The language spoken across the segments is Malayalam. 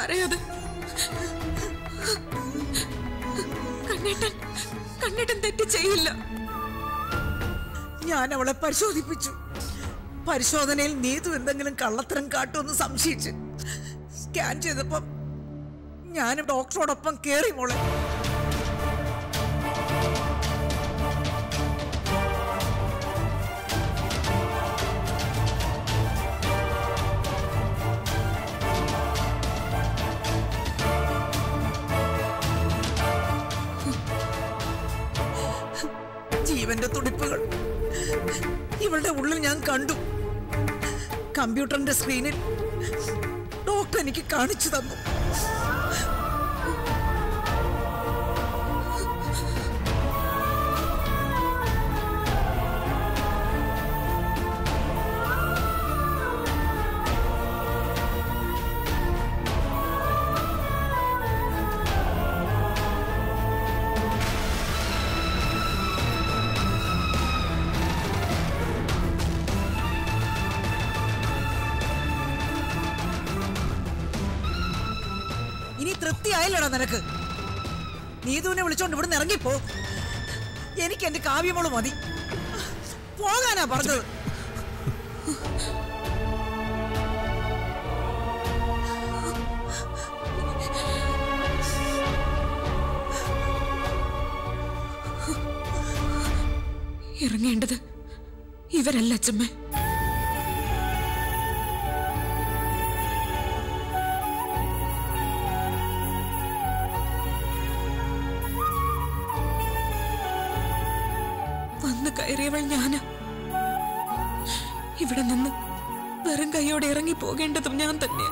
കരയാതെ കണ്ണേട്ടൻ കണ്ണേട്ടൻ തെറ്റ് ചെയ്യില്ല ഞാൻ അവളെ പരിശോധിപ്പിച്ചു പരിശോധനയിൽ നീതു എന്തെങ്കിലും കള്ളത്തരം കാട്ടുമെന്ന് സംശയിച്ച് സ്കാൻ ചെയ്തപ്പം ഞാൻ ഡോക്ടറോടൊപ്പം കേറി മോളെ ജീവന്റെ തുടിപ്പുകൾ ഇവളുടെ ഉള്ളിൽ ഞാൻ കണ്ടു കമ്പ്യൂട്ടറിന്റെ സ്ക്രീനിൽ ഡോക്ടർ എനിക്ക് കാണിച്ചു തന്നു ഇനി തൃപ്തിയായില്ലടാ നിനക്ക് നീതുവിനെ വിളിച്ചോണ്ട് ഇവിടുന്ന് ഇറങ്ങിപ്പോ എനിക്ക് എന്റെ കാവ്യമോള് മതി പോകാനാ പറഞ്ഞത് ഇറങ്ങേണ്ടത് ഇവരല്ല അച്ഛമ്മേ വന്ന് കയറിയവൾ ഞാന് ഇവിടെ നിന്ന് വെറും കൈയോടെ ഇറങ്ങി പോകേണ്ടതും ഞാൻ തന്നെ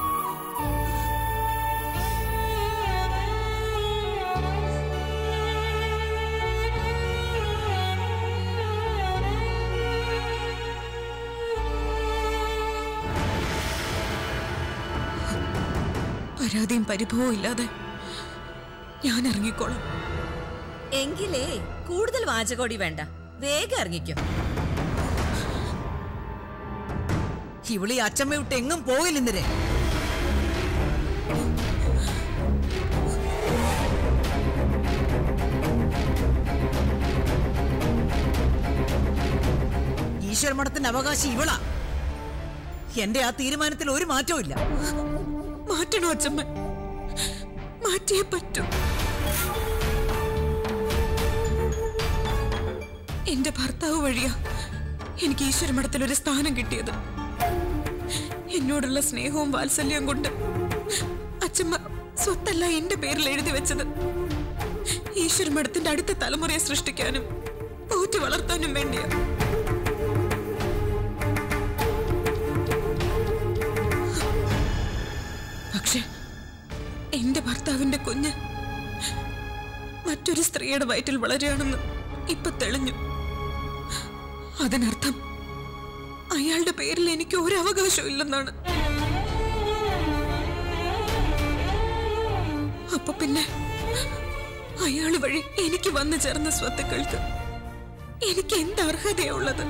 പരാതിയും പരിഭവവും ഇല്ലാതെ ഞാൻ ഇറങ്ങിക്കോളാം എങ്കിലേ കൂടുതൽ വാചകോടി വേണ്ട വേഗം ഇറങ്ങിക്കോ ഇവിളി അച്ചമ്മ വിട്ട് എങ്ങും പോയില്ല ഇന്നലെ ഈശ്വരമഠത്തിന്റെ അവകാശം ഇവളാ എന്റെ ആ തീരുമാനത്തിൽ ഒരു മാറ്റവും ഇല്ല മാറ്റണോ അച്ഛമ്മ മാറ്റിയേ പറ്റൂ എന്റെ ഭർത്താവ് വഴിയാ എനിക്ക് ഈശ്വരമഠത്തിൽ ഒരു സ്ഥാനം കിട്ടിയത് എന്നോടുള്ള സ്നേഹവും വാത്സല്യവും കൊണ്ട് അച്ഛമ്മ സ്വത്തല്ല എന്റെ പേരിൽ എഴുതി വെച്ചത് ഈശ്വരമഠത്തിന്റെ അടുത്ത തലമുറയെ സൃഷ്ടിക്കാനും പോറ്റി വളർത്താനും വേണ്ടിയാ പക്ഷെ എന്റെ ഭർത്താവിന്റെ കുഞ്ഞ് മറ്റൊരു സ്ത്രീയുടെ വയറ്റിൽ വളരുകയാണെന്ന് ഇപ്പൊ തെളിഞ്ഞു അതിനർത്ഥം അയാളുടെ പേരിൽ എനിക്ക് ഒരു അവകാശവും ഇല്ലെന്നാണ് അപ്പൊ പിന്നെ അയാൾ വഴി എനിക്ക് വന്നു ചേർന്ന സ്വത്തുക്കൾക്ക് എനിക്ക് എന്ത് അർഹതയുള്ളത്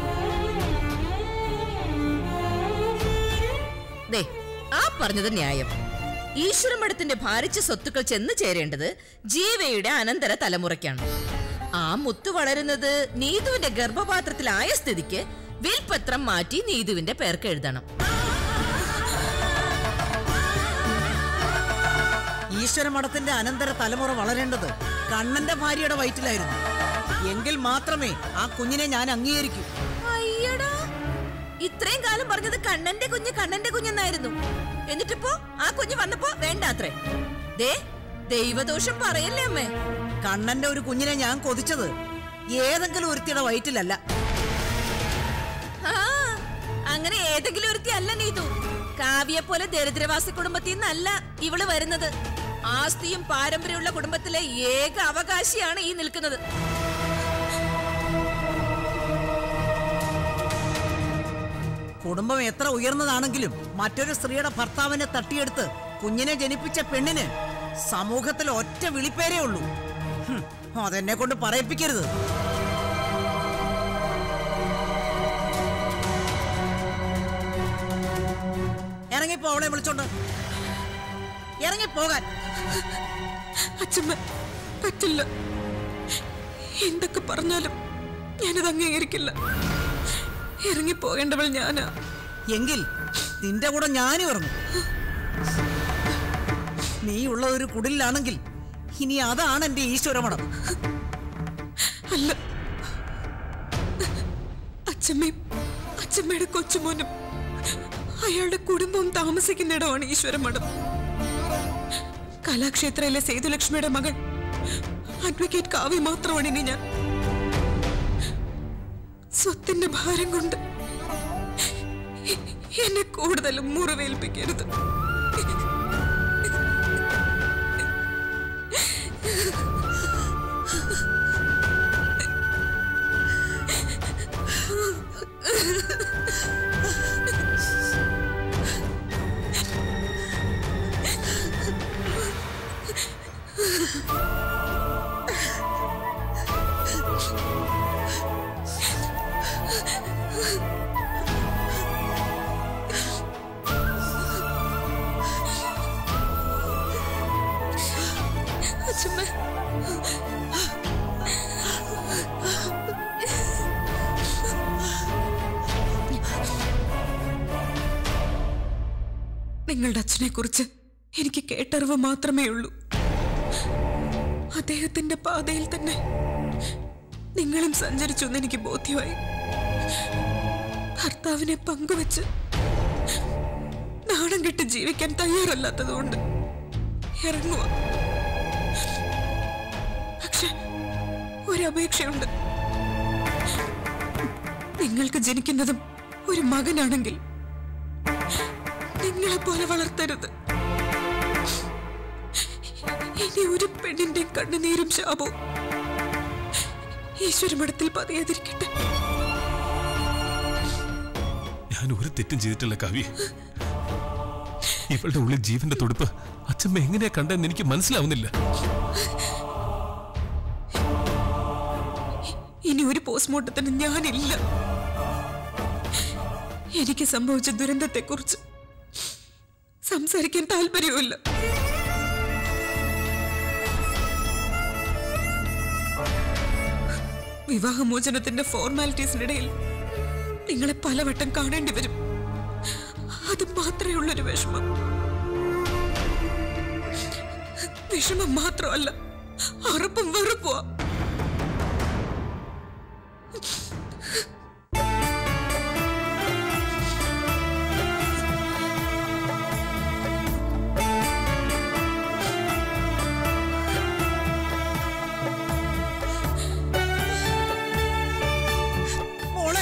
ദേ ആ പറഞ്ഞത് ന്യായം ഈശ്വരമഠത്തിന്റെ ഭാരിച്ച സ്വത്തുക്കൾ ചെന്ന് ചേരേണ്ടത് ജീവയുടെ അനന്തര തലമുറയ്ക്കാണ് ആ മുത്തു വളരുന്നത് നീതുവിന്റെ ഗർഭപാത്രത്തിലായ സ്ഥിതിക്ക് വിൽപത്രം മാറ്റി നീതുവിന്റെ പേർക്ക് എഴുതണം ഈശ്വരമഠത്തിന്റെ അനന്തര തലമുറ വളരേണ്ടത് കണ്ണന്റെ ഭാര്യയുടെ വയറ്റിലായിരുന്നു എങ്കിൽ മാത്രമേ ആ കുഞ്ഞിനെ ഞാൻ അംഗീകരിക്കൂ അയ്യടാ ഇത്രയും കാലം പറഞ്ഞത് കണ്ണന്റെ കുഞ്ഞ് കണ്ണന്റെ കുഞ്ഞെന്നായിരുന്നു എന്നിട്ടിപ്പോ ആ കുഞ്ഞ് വന്നപ്പോ വേണ്ടാത്രേ ദേ ദൈവദോഷം പറയല്ലേ അമ്മേ കണ്ണന്റെ ഒരു കുഞ്ഞിനെ ഞാൻ കൊതിച്ചത് ഏതെങ്കിലും ഒരുത്തിയുടെ വയറ്റിലല്ല ആ, അങ്ങനെ ഏതെങ്കിലും ഒരുത്തി അല്ല നീതു കാവ്യെ പോലെ ദരിദ്രവാസി കുടുംബത്തിൽ നിന്നല്ല ഇവള് വരുന്നത് ആസ്തിയും പാരമ്പര്യമുള്ള കുടുംബത്തിലെ ഏക അവകാശിയാണ് ഈ നിൽക്കുന്നത് കുടുംബം എത്ര ഉയർന്നതാണെങ്കിലും മറ്റൊരു സ്ത്രീയുടെ ഭർത്താവിനെ തട്ടിയെടുത്ത് കുഞ്ഞിനെ ജനിപ്പിച്ച പെണ്ണിന് സമൂഹത്തിൽ ഒറ്റ വിളിപ്പേരേ ഉള്ളൂ ഹും, അതെന്നെ കൊണ്ട് പറയിപ്പിക്കരുത് ഇറങ്ങിപ്പോ അവളെ വിളിച്ചോണ്ട് ഇറങ്ങിപ്പോകാൻ അച്ഛമ്മ പറ്റില്ല എന്തൊക്കെ പറഞ്ഞാലും ഞാനത് അംഗീകരിക്കില്ല ഇറങ്ങിപ്പോകേണ്ടവൾ ഞാനാ എങ്കിൽ നിന്റെ കൂടെ ഞാനും ഇറങ്ങും നീ ഉള്ള ഒരു കുടിലാണെങ്കിൽ ഇനി അതാണ് എന്റെ ഈശ്വരമണം അല്ല അച്ഛമ്മയും അച്ഛമ്മയുടെ കൊച്ചുമോനും അയാളുടെ കുടുംബവും താമസിക്കുന്ന ഇടമാണ് ഈശ്വരമഠം കലാക്ഷേത്രയിലെ സേതുലക്ഷ്മിയുടെ മകൾ അഡ്വക്കേറ്റ് കാവ്യ മാത്രമാണ് ഇനി ഞാൻ സ്വത്തിന്റെ ഭാരം കൊണ്ട് എ- എന്നെ കൂടുതലും മുറിവേൽപ്പിക്കരുത് അച്ഛമ്മ നിങ്ങളുടെ അച്ഛനെ കുറിച്ച് എനിക്ക് കേട്ടറിവ് മാത്രമേ ഉള്ളൂ അദ്ദേഹത്തിന്റെ പാതയിൽ തന്നെ നിങ്ങളും സഞ്ചരിച്ചു എന്ന് എനിക്ക് ബോധ്യമായി ഭർത്താവിനെ പങ്കുവെച്ച് നാണം കെട്ട് ജീവിക്കാൻ തയ്യാറല്ലാത്തതുകൊണ്ട് ഇറങ്ങുക പക്ഷെ ഒരപേക്ഷയുണ്ട് നിങ്ങൾക്ക് ജനിക്കുന്നതും ഒരു മകനാണെങ്കിൽ നിങ്ങളെ പോലെ വളർത്തരുത് ഇനി ഒരു പെണ്ണിന്റെ കണ്ണുനീരും ശാപവും ഈശ്വരമഠത്തിൽ പതിയാതിരിക്കട്ടെ ഞാൻ ഒരു തെറ്റും ചെയ്തിട്ടില്ല കവി ഇവളുടെ ഉള്ളിൽ ജീവന്റെ തുടുപ്പ് അച്ഛമ്മ എങ്ങനെയാ കണ്ടെന്ന് എനിക്ക് മനസ്സിലാവുന്നില്ല ഇനി ഒരു പോസ്റ്റ്മോർട്ടത്തിന് ഞാനില്ല എനിക്ക് സംഭവിച്ച ദുരന്തത്തെക്കുറിച്ച് സംസാരിക്കാൻ താല്പര്യവുമില്ല വിവാഹമോചനത്തിന്റെ ഫോർമാലിറ്റീസിനിടയിൽ നിങ്ങളെ പലവട്ടം കാണേണ്ടി വരും അത് മാത്രമേ ഉള്ളൊരു വിഷമം വിഷമം മാത്രമല്ല അറപ്പും വെറുപ്പുവാ മോളെ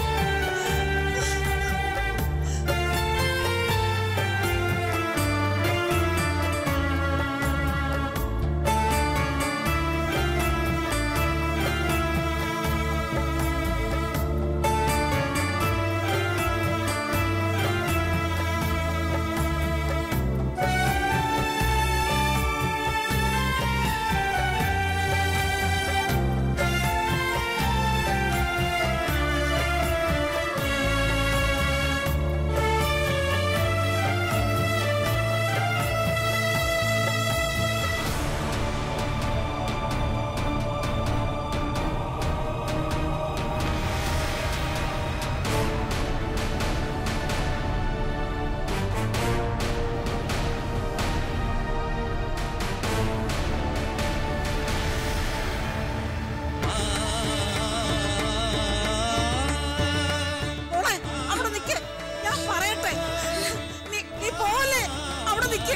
മോളെ അവിടെ നിക്ക് ഞാൻ പറയട്ടെ നീ നീ പോലെ അവിടെ നിക്ക്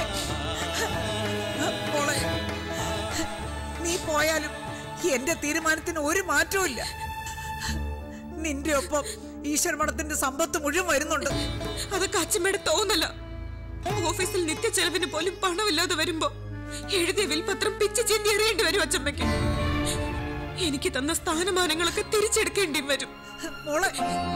മോളെ നീ പോയാലും എന്റെ തീരുമാനത്തിന് ഒരു മാറ്റവും ഇല്ല നിന്റെ ഒപ്പം ഈശ്വരമഠത്തിന്റെ സമ്പത്ത് മുഴുവൻ വരുന്നുണ്ട് അതൊക്കെ അച്ഛമ്മയുടെ തോന്നല ഓഫീസിൽ നിത്യ ചെലവിന് പോലും പണമില്ലാതെ വരുമ്പോ എഴുതിയ വിൽപത്രം പിച്ച് ചിന്തി എറിയേണ്ടി വരും അച്ഛമ്മയ്ക്ക് എനിക്ക് തന്ന സ്ഥാനമാനങ്ങളൊക്കെ തിരിച്ചെടുക്കേണ്ടി വരും മോളെ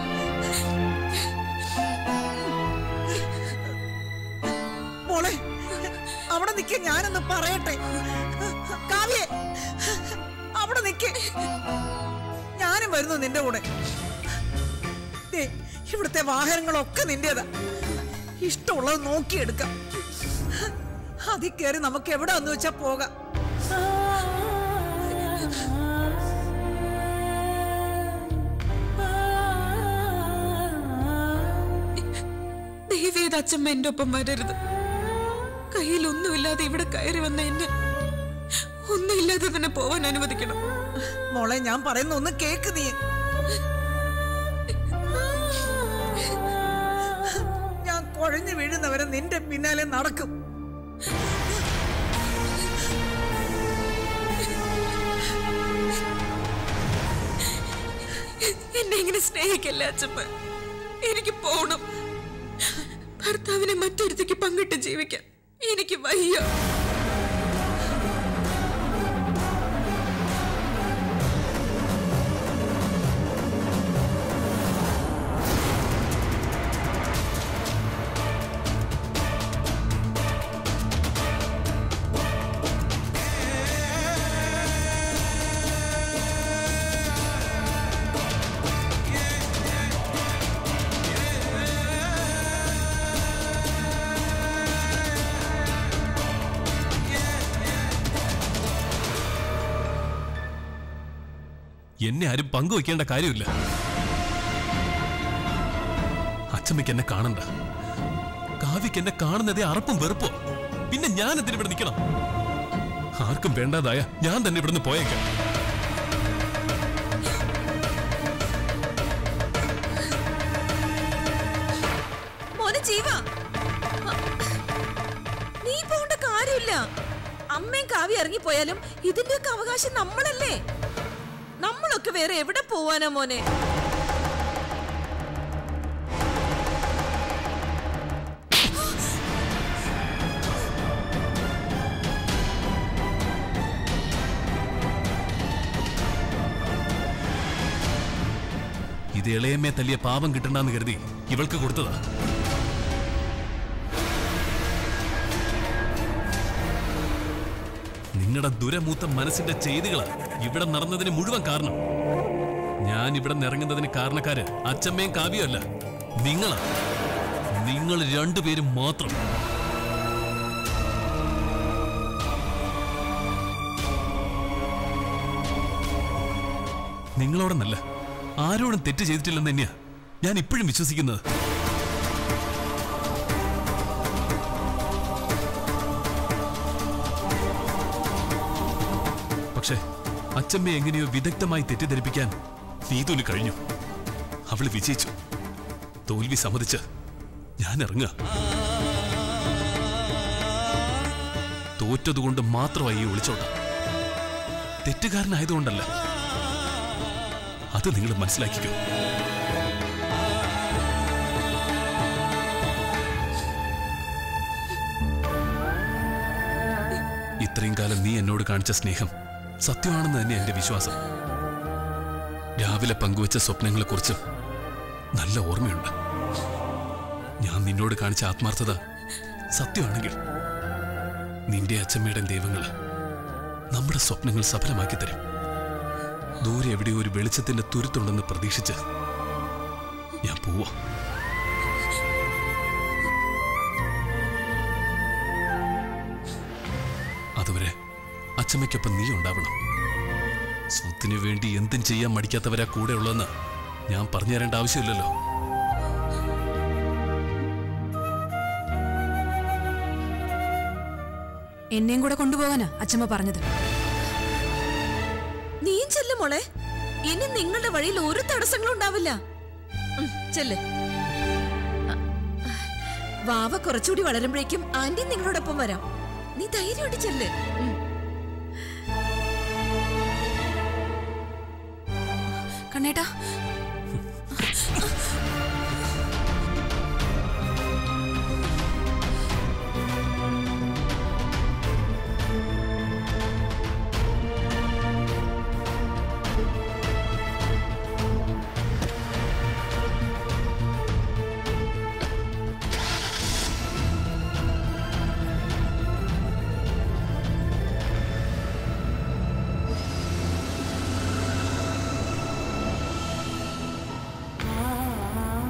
മോളെ അവിടെ നിൽക്കെ ഞാനൊന്ന് പറയട്ടെ കാവ്യേ അവിടെ നിൽക്കെ ഞാനും വരുന്നു നിന്റെ കൂടെ ദേ, ഇവിടുത്തെ വാഹനങ്ങളൊക്കെ നിന്റേതാ ഇഷ്ടമുള്ളത് നോക്കിയെടുക്കാം അതിൽ കയറി നമുക്ക് എവിടെ വന്നു വെച്ചാ പോകാം ദൈവേത് അച്ഛമ്മ എന്റെ ഒപ്പം വരരുത് കയ്യിൽ ഒന്നുമില്ലാതെ ഇവിടെ കയറി വന്ന എന്നെ ഒന്നുമില്ലാതെ തന്നെ പോവാൻ അനുവദിക്കണം മോളെ ഞാൻ പറയുന്ന ഒന്ന് കേക്ക് നീ ഞാൻ കുഴഞ്ഞു വീഴുന്നവരെ നിന്റെ പിന്നാലെ നടക്കും എന്നെ ഇങ്ങനെ സ്നേഹിക്കല്ല അച്ഛമ്മ എനിക്ക് പോണം ഭർത്താവിനെ മറ്റൊരുത്തേക്ക് പങ്കിട്ട് ജീവിക്കാൻ എനിക്ക് വയ്യ എന്നെ ആരും പങ്കുവെക്കേണ്ട കാര്യമില്ല അച്ചമ്മയ്ക്ക് എന്നെ കാണണ്ട കാവ്യക്ക് എന്നെ കാണുന്നതേ അറപ്പും വെറുപ്പോ പിന്നെ ഞാൻ എന്തിനു ഇവിടെ നിൽക്കണം ആർക്കും വേണ്ടാതായ ഞാൻ തന്നെ ഇവിടുന്ന് പോയേക്കാം മോനെ ജീവ നീ പോണ്ട കാര്യമില്ല അമ്മയും കാവ്യ ഇറങ്ങിപ്പോയാലും ഇതിന്റെയൊക്കെ അവകാശം നമ്മളല്ലേ നമ്മളൊക്കെ വേറെ എവിടെ പോവാനാ മോനെ ഇത് ഇളയമ്മയെ തല്ലിയ പാപം കിട്ടണ്ടെന്ന് കരുതി ഇവൾക്ക് കൊടുത്തതാ നിങ്ങളുടെ ദുരമൂത്ത മനസ്സിന്റെ ചെയ്തികളാ ഇവിടെ നടന്നതിന് മുഴുവൻ കാരണം ഞാൻ ഇവിടെ നിറങ്ങുന്നതിന് കാരണക്കാര് അച്ചമ്മയും കാവ്യമല്ല നിങ്ങളാ നിങ്ങൾ രണ്ടുപേരും മാത്രം നിങ്ങളോടൊന്നല്ല ആരോടും തെറ്റ് ചെയ്തിട്ടില്ലെന്ന് തന്നെയാ ഞാൻ ഇപ്പോഴും വിശ്വസിക്കുന്നത് പക്ഷേ അച്ചമ്മയെ എങ്ങനെയോ വിദഗ്ധമായി തെറ്റിദ്ധരിപ്പിക്കാൻ നീതുന് കഴിഞ്ഞു അവള് വിജയിച്ചു തോൽവി സമ്മതിച്ച് ഞാൻ ഇറങ്ങുക തോറ്റതുകൊണ്ട് മാത്രമായി ഈ ഒളിച്ചോട്ടം തെറ്റുകാരനായതുകൊണ്ടല്ല അത് നിങ്ങൾ മനസ്സിലാക്കിക്കോ ഇത്രയും കാലം നീ എന്നോട് കാണിച്ച സ്നേഹം സത്യമാണെന്ന് തന്നെ എന്റെ വിശ്വാസം രാവിലെ പങ്കുവച്ച സ്വപ്നങ്ങളെക്കുറിച്ചും നല്ല ഓർമ്മയുണ്ട് ഞാൻ നിന്നോട് കാണിച്ച ആത്മാർത്ഥത സത്യമാണെങ്കിൽ നിന്റെ അച്ഛമ്മയുടെ ദൈവങ്ങള് നമ്മുടെ സ്വപ്നങ്ങൾ സഫലമാക്കി തരും ദൂരെ എവിടെയോ ഒരു വെളിച്ചത്തിന്റെ തുരുത്തുണ്ടെന്ന് പ്രതീക്ഷിച്ച് ഞാൻ പോവാ അതുവരെ അച്ചമ്മയ്ക്കൊപ്പം നീ ഉണ്ടാവണം സ്വത്തിനു വേണ്ടി എന്തും ചെയ്യാൻ മടിക്കാത്തവരാ കൂടെ ഉള്ളതെന്ന് ഞാൻ പറഞ്ഞു തരേണ്ട ആവശ്യമില്ലല്ലോ എന്നെയും കൂടെ കൊണ്ടുപോകാനാ അച്ഛമ്മ പറഞ്ഞത് നീയും ചെല്ലു മോളെ ഇനി നിങ്ങളുടെ വഴിയിൽ ഒരു തടസ്സങ്ങളും ഉണ്ടാവില്ല ഉം, ചെല്ല് അ, വാവ കുറച്ചുകൂടി വളരുമ്പോഴേക്കും ആന്റി നിങ്ങളോടൊപ്പം വരാം നീ ധൈര്യമായിട്ട് ചെല്ല് ഉം. കണ്ണേട്ടാ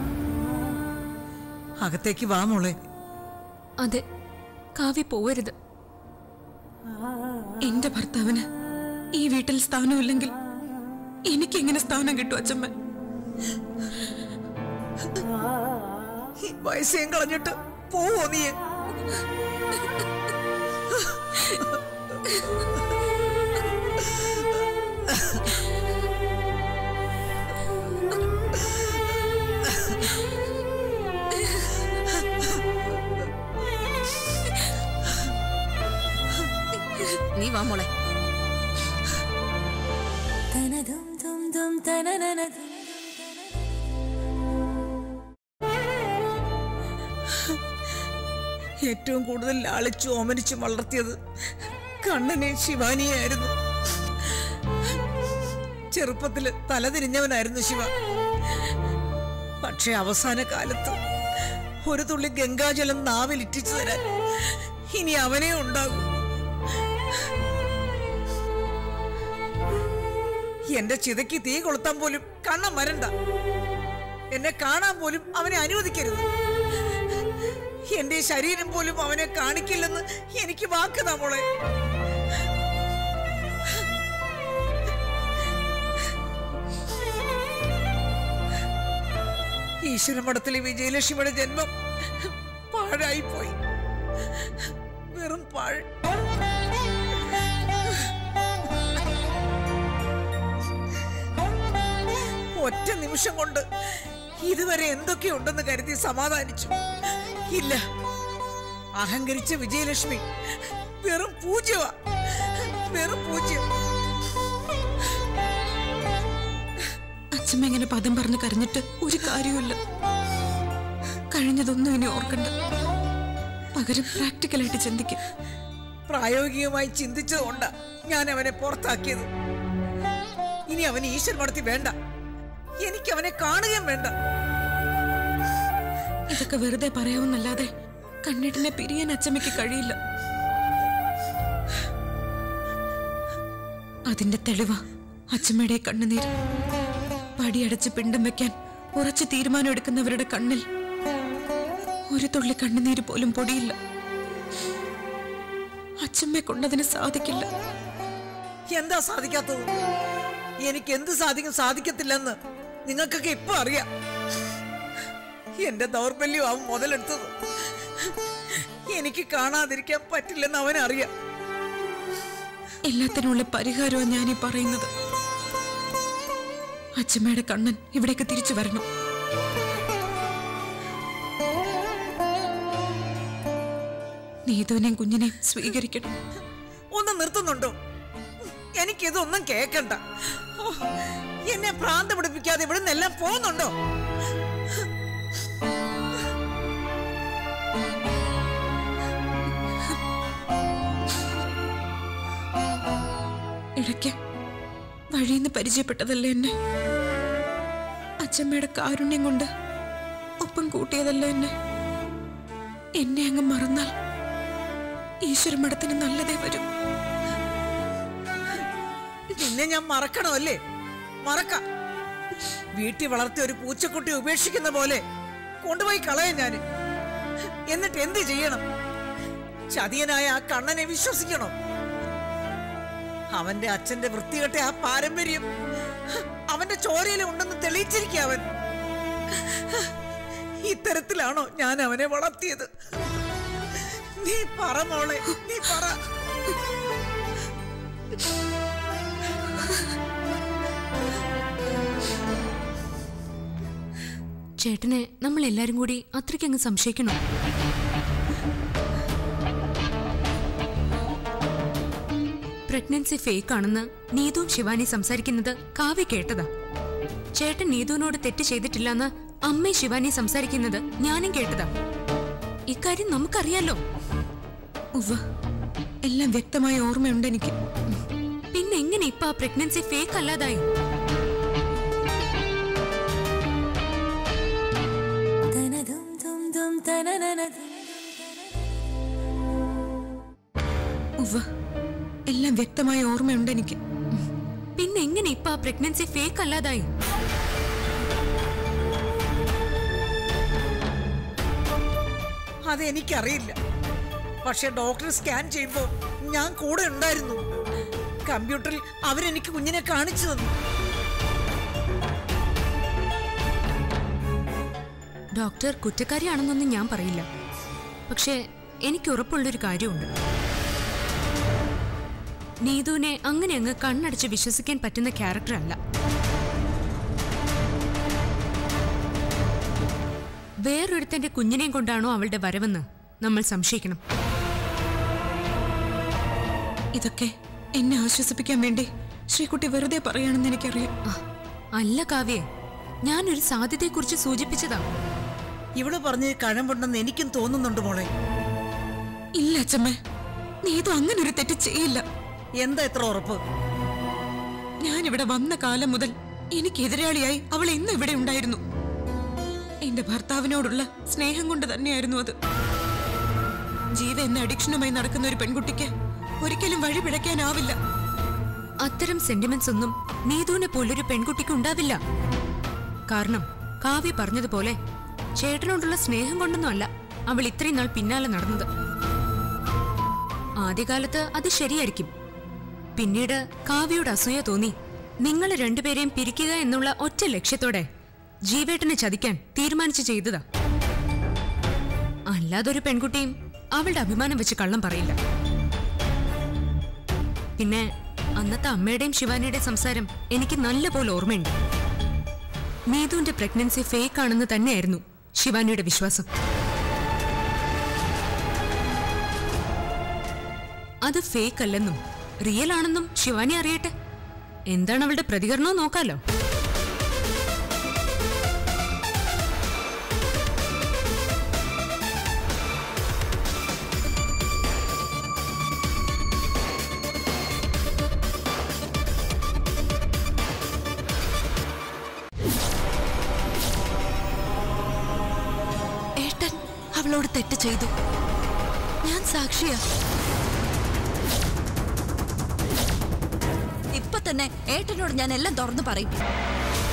അകത്തേക്ക് വാ മോളെ അതെ കാവ്യ പോവരുത് എന്റെ ഭർത്താവിന് ഈ വീട്ടിൽ സ്ഥാനമില്ലെങ്കിൽ എനിക്കെങ്ങനെ സ്ഥാനം കിട്ടും അച്ഛമ്മ ഈ പൈസയും കളഞ്ഞിട്ട് പോവോ നീ നീ വാ മോളെ ഏറ്റവും കൂടുതൽ ലാളിച്ചു ഓമനിച്ചു വളർത്തിയത് കണ്ണനെ ശിവാനിയായിരുന്നു ചെറുപ്പത്തില് തലതിരിഞ്ഞവനായിരുന്നു ശിവ പക്ഷെ അവസാന കാലത്ത് ഒരു തുള്ളി ഗംഗാജലം നാവിലിറ്റിച്ചു തരാൻ ഇനി അവനേ ഉണ്ടാകും എന്റെ ചിതയ്ക്ക് തീ കൊളുത്താൻ പോലും കണ്ണം വരണ്ട എന്നെ കാണാൻ പോലും അവനെ അനുവദിക്കരുത് എന്റെ ശരീരം പോലും അവനെ കാണിക്കില്ലെന്ന് എനിക്ക് വാക്ക് നമ്മളെ ഈശ്വരമഠത്തിലെ വിജയലക്ഷ്മിയുടെ ജന്മം പാഴായിപ്പോയി വെറും പാഴ് ഒറ്റ നിമിഷം കൊണ്ട് ഇതുവരെ എന്തൊക്കെയുണ്ടെന്ന് കരുതി സമാധാനിച്ചു ഇല്ല അഹങ്കരിച്ച വിജയലക്ഷ്മി വെറും പൂജ്യമാ വെറും പൂജ്യം അച്ഛമ്മ ഇങ്ങനെ പദം പറഞ്ഞ് കരഞ്ഞിട്ട് ഒരു കാര്യവുമില്ല കഴിഞ്ഞതൊന്നും ഇനി ഓർക്കണ്ട പകരം പ്രാക്ടിക്കലായിട്ട് ചിന്തിക്കും പ്രായോഗികമായി ചിന്തിച്ചതുകൊണ്ടാ ഞാൻ അവനെ പുറത്താക്കിയത് ഇനി അവന് ഈശ്വർ മടത്തി വേണ്ട എനിക്ക് അവനെ കാണുകയും വേണ്ട ഇതൊക്കെ വെറുതെ പറയാവുന്നല്ലാതെ കണ്ണിട്ടിനെ പിരിയാൻ അച്ചമ്മയ്ക്ക് കഴിയില്ല അതിന്റെ തെളിവ അച്ചമ്മയുടെ ഈ കണ്ണുനീര് പടിയടച്ച് പിണ്ടം വെക്കാൻ ഉറച്ചു തീരുമാനം എടുക്കുന്നവരുടെ കണ്ണിൽ ഒരു തുള്ളി കണ്ണുനീര് പോലും പൊടിയില്ല അച്ചമ്മയെ കൊണ്ടതിന് സാധിക്കില്ല എന്താ സാധിക്കാത്തത് എനിക്ക് എന്ത് സാധിക്കും സാധിക്കത്തില്ലെന്ന് നിങ്ങൾക്കൊക്കെ ഇപ്പൊ അറിയാം എന്റെ ദൗർബല്യം അവൻ മുതലെടുത്തത് എനിക്ക് കാണാതിരിക്കാൻ പറ്റില്ലെന്ന് അവനറിയാം എല്ലാത്തിനുള്ള പരിഹാരമാണ് ഞാനീ പറയുന്നത് അച്ഛമ്മയുടെ കണ്ണൻ ഇവിടേക്ക് തിരിച്ചു വരണം നീതുവിനെയും കുഞ്ഞിനെയും സ്വീകരിക്കണം ഒന്ന് നിർത്തുന്നുണ്ടോ എനിക്കിതൊന്നും കേക്കണ്ട ഓ, എന്നെ ഭ്രാന്ത് പിടിപ്പിക്കാതെ ഇവിടെ നിന്നെല്ലാം പോകുന്നുണ്ടോ ഇടയ്ക്ക് വഴിന്ന് പരിചയപ്പെട്ടതല്ലേ എന്നെ അച്ഛമ്മയുടെ കാരുണ്യം കൊണ്ട് ഒപ്പം കൂട്ടിയതല്ലേ എന്നെ എന്നെ അങ്ങ് മറന്നാൽ ഈശ്വരമഠത്തിന് നല്ലതേ വരും നിന്നെ ഞാൻ മറക്കണോ അല്ലേ മറക്ക വീട്ടിൽ വളർത്തിയ ഒരു പൂച്ചക്കുട്ടി ഉപേക്ഷിക്കുന്ന പോലെ കൊണ്ടുപോയി കളയാൻ ഞാൻ എന്നിട്ട് എന്ത് ചെയ്യണം ചതിയനായ ആ കണ്ണനെ വിശ്വസിക്കണോ അവന്റെ അച്ഛന്റെ വൃത്തികെട്ട ആ പാരമ്പര്യം അവന്റെ ചോരയിൽ ഉണ്ടെന്ന് തെളിയിച്ചിരിക്കുക അവൻ ഇത്തരത്തിലാണോ ഞാൻ അവനെ വളർത്തിയത് നീ പറ മോളെ നീ പറ ചേട്ടനെ നമ്മൾ എല്ലാരും കൂടി അത്രയ്ക്ക് അങ്ങ് സംശയിക്കണോ പ്രഗ്നൻസി ഫേക്ക് ആണെന്ന് നീതുവും ശിവാനി സംസാരിക്കുന്നത് കാവ്യ കേട്ടതാ ചേട്ടൻ നീതുവിനോട് തെറ്റ് ചെയ്തിട്ടില്ലെന്ന് അമ്മയും ശിവാനി സംസാരിക്കുന്നത് ഞാനും കേട്ടതാ ഇക്കാര്യം നമുക്കറിയാലോ ഉവ്വ എല്ലാം വ്യക്തമായ ഓർമ്മയുണ്ട് എനിക്ക് പിന്നെ എങ്ങനെ ഇപ്പൊ ആ പ്രഗ്നൻസി ഫേക്ക് അല്ലാതായി ഉവ്വ എല്ലാം വ്യക്തമായ ഓർമ്മയുണ്ട് എനിക്ക് പിന്നെ എങ്ങനെ ഇപ്പൊ ആ പ്രഗ്നൻസി ഫേക്ക് അല്ലാതായി അതെനിക്കറിയില്ല പക്ഷെ ഡോക്ടർ സ്കാൻ ചെയ്യുമ്പോൾ ഞാൻ കൂടെ ഉണ്ടായിരുന്നു കമ്പ്യൂട്ടറിൽ അവരെനിക്ക് കുഞ്ഞിനെ കാണിച്ചു തന്നു ഡോക്ടർ കുറ്റക്കാരിയാണെന്നൊന്നും ഞാൻ പറയില്ല പക്ഷേ എനിക്ക് ഉറപ്പുള്ളൊരു കാര്യമുണ്ട് നീതുവിനെ അങ്ങനെ അങ്ങ് കണ്ണടച്ച് വിശ്വസിക്കാൻ പറ്റുന്ന ക്യാരക്ടർ അല്ല വേറൊരുത്തന്റെ കുഞ്ഞിനെയും കൊണ്ടാണോ അവളുടെ വരവെന്ന് നമ്മൾ സംശയിക്കണം ഇതൊക്കെ എന്നെ ആശ്വസിപ്പിക്കാൻ വേണ്ടി ശ്രീകുട്ടി വെറുതെ പറയാണെന്ന് എനിക്കറിയാം ആ, അല്ല കാവ്യേ ഞാനൊരു സാധ്യതയെക്കുറിച്ച് സൂചിപ്പിച്ചതാ ഇവള് പറഞ്ഞ് കഴമ്പുണ്ടെന്ന് എനിക്കും തോന്നുന്നുണ്ട് മോളെ ഇല്ല അച്ഛമ്മ നീതു അങ്ങനെ ഒരു തെറ്റ് ചെയ്യില്ല എന്താ എത്ര ഉറപ്പ് ഞാൻ ഇവിടെ വന്ന കാലം മുതൽ എനിക്ക് എതിരാളിയായി അവൾ ഇന്ന് ഇവിടെ ഉണ്ടായിരുന്നു എന്റെ ഭർത്താവിനോടുള്ള സ്നേഹം കൊണ്ട് തന്നെയായിരുന്നു അത് ജീവ എന്ന അഡിക്ഷനുമായി നടക്കുന്ന ഒരു പെൺകുട്ടിക്ക് ഒരിക്കലും വഴി പിഴയ്ക്കാനാവില്ല അത്തരം സെന്റിമെന്റ്സ് ഒന്നും നീതുവിനെ പോലൊരു പെൺകുട്ടിക്ക് ഉണ്ടാവില്ല കാരണം കാവ്യ പറഞ്ഞതുപോലെ ചേട്ടനോടുള്ള സ്നേഹം കൊണ്ടൊന്നും അല്ല അവൾ ഇത്രയും നാൾ പിന്നാലെ നടന്നത് ആദ്യകാലത്ത് അത് ശരിയായിരിക്കും പിന്നീട് കാവ്യയുടെ അസൂയ തോന്നി നിങ്ങളെ രണ്ടുപേരെയും പിരിക്കുക എന്നുള്ള ഒറ്റ ലക്ഷ്യത്തോടെ ജീവേട്ടനെ ചതിക്കാൻ തീരുമാനിച്ചു ചെയ്തതാ അല്ലാതൊരു പെൺകുട്ടിയും അവളുടെ അഭിമാനം വെച്ച് കള്ളം പറയില്ല പിന്നെ അന്നത്തെ അമ്മയുടെയും ശിവാനിയുടെയും സംസാരം എനിക്ക് നല്ലപോലെ ഓർമ്മയുണ്ട് നീതുവിന്റെ പ്രഗ്നൻസി ഫേക്ക് ആണെന്ന് തന്നെയായിരുന്നു ശിവാനിയുടെ വിശ്വാസം അത് ഫേക്ക് അല്ലെന്നും റിയൽ ആണെന്നും ശിവാനി അറിയട്ടെ എന്താണ് അവളുടെ പ്രതികരണം നോക്കാലോ ഏട്ടൻ അവളോട് തെറ്റ് ചെയ്തു ഞാൻ സാക്ഷിയാ ഇപ്പൊ തന്നെ ഏട്ടനോട് ഞാൻ എല്ലാം തുറന്നു പറയും